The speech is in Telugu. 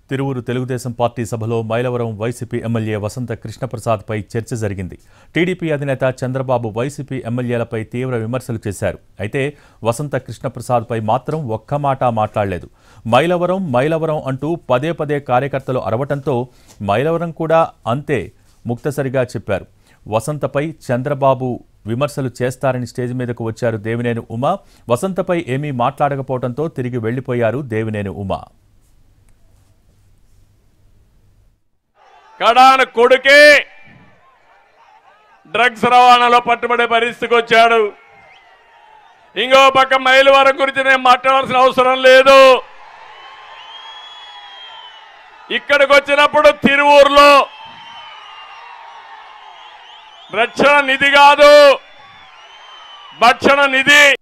తిరువురు తెలుగుదేశం పార్టీ సభలో మైలవరం వైసీపీ ఎమ్మెల్యే వసంత కృష్ణప్రసాద్పై చర్చ జరిగింది టీడీపీ అధినేత చంద్రబాబు వైసీపీ ఎమ్మెల్యేలపై తీవ్ర విమర్శలు చేశారు అయితే వసంత కృష్ణప్రసాద్పై మాత్రం ఒక్క మాట మాట్లాడలేదు మైలవరం మైలవరం అంటూ పదే పదే కార్యకర్తలు అరవటంతో మైలవరం కూడా అంతే ముక్తసరిగా చెప్పారు వసంతపై చంద్రబాబు విమర్శలు చేస్తారని స్టేజ్ మీదకు వచ్చారు దేవినేని ఉమా వసంతపై ఏమీ మాట్లాడకపోవడంతో తిరిగి వెళ్లిపోయారు దేవినేని ఉమా కడాన కొడుకే డ్రగ్స్ రవాణాలో పట్టుబడే పరిస్థితికి వచ్చాడు ఇంకో పక్క మైలవరం గురించి నేను మాట్లాడాల్సిన అవసరం లేదు ఇక్కడికి వచ్చినప్పుడు తిరువూరులో రక్షణ నిధి కాదు భక్షణ నిధి